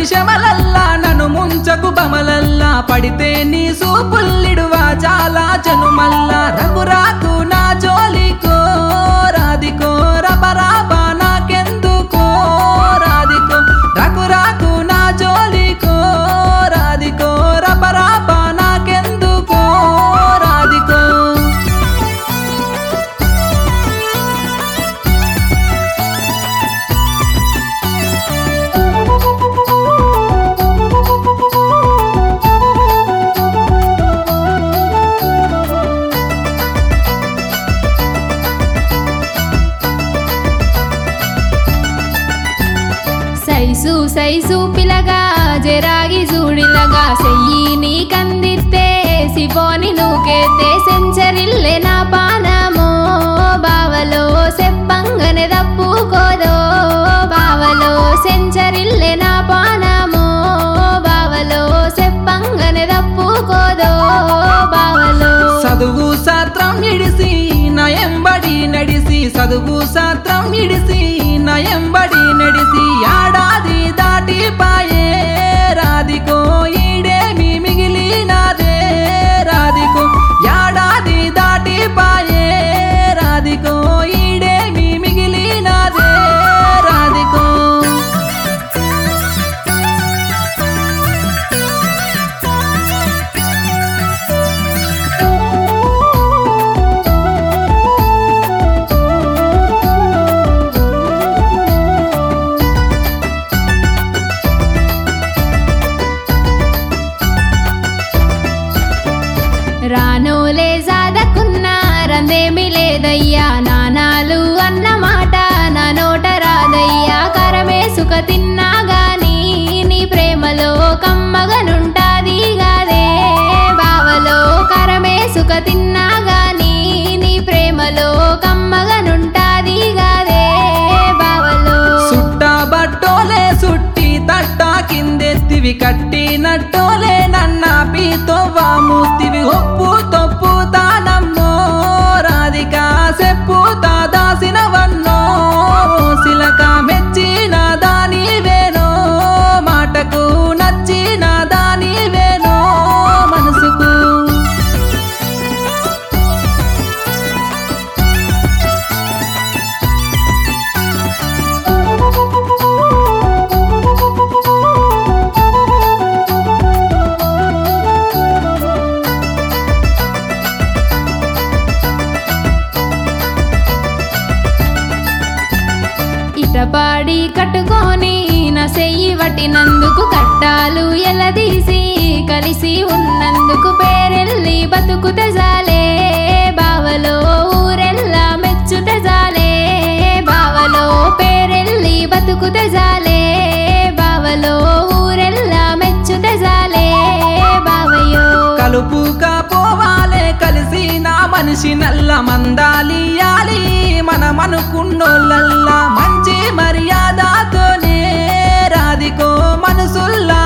శ్రమలల్లా నన్ను ముంచకు బమలల్లా పడితే నీ సూపుల్లిడువా చాలా జనుమల్లా రఘురాకు నా జోలికో రాధికో రబరాబా నాకెందుకో రాధికో రఘురాకు నా జోలికో రాధికో రబరాబా నాకెందుకో రాధికో సైసు సైసు పిలగా జరాగి చూడిలగా సెయ్యి నీ కందిస్తే సిపోని నూకెత్తే సెంచరిల్లే నా పానమో బావలో సెప్పంగనే తప్పుకోదో బావలో సెంచరిల్లే నా పానమో బావలో సెప్పంగనే తప్పుకోదో బావలో చదువు శాస్త్రం ఇడిసి నయంబడి నడిసి చదువు శాస్త్రం ఇడిసి నయంబడి నడిసి ఏడాది దాటి పాయే రాధికో ఈడేమి మిగిలినదే రాధికో ఏడాది దాటి పాయే రాధికో ఈడేమి మిగిలినదే రాధికో రానోలే జాదకున్నా రందేమి లేదయ్యా నానాలు అన్న మాట నా నోట రాదయ్యా కరమేసుక తిన్నా గాని నీ ప్రేమలో కమ్మగనుంటాది గాదే బావలో కరమేసుక తిన్నా గాని నీ ప్రేమలో కమ్మగనుంటాది గాదే బావలో సుట్ట బట్టోలే సుట్టి తట్ట కిందెత్తివి కట్టినట్టోలే నన్న పీతోవా మూతివి ఒప్పు తొప్పు తానమ్మో రాధిక సెప్పు తా దాసినవన్నో సిలక మెచ్చిన దాని వేనో మాటకు నచ్చిన దాని వేనో మనసుకు ఇటపాడి కట్టుకొని నా సెయ్యి వట్టినందుకు కట్టాలు ఎలదీసి కలిసి ఉన్నందుకు పేరెల్లి బతుకుతే జాలే బావలో ఊరెల్లా మెచ్చుతే జాలే బావలో పేరెల్లి బతుకుతే జాలే బావలో ఊరెల్లా మెచ్చుతే జాలే బావయ్యో కలుపుగా పోవాలే కలిసి నా మనిషి నల్ల మందాలియాలి మనమనుకున్నోళ్ళల్లా మంచి మర్యాదతోనే రాధికో మనసుల్లా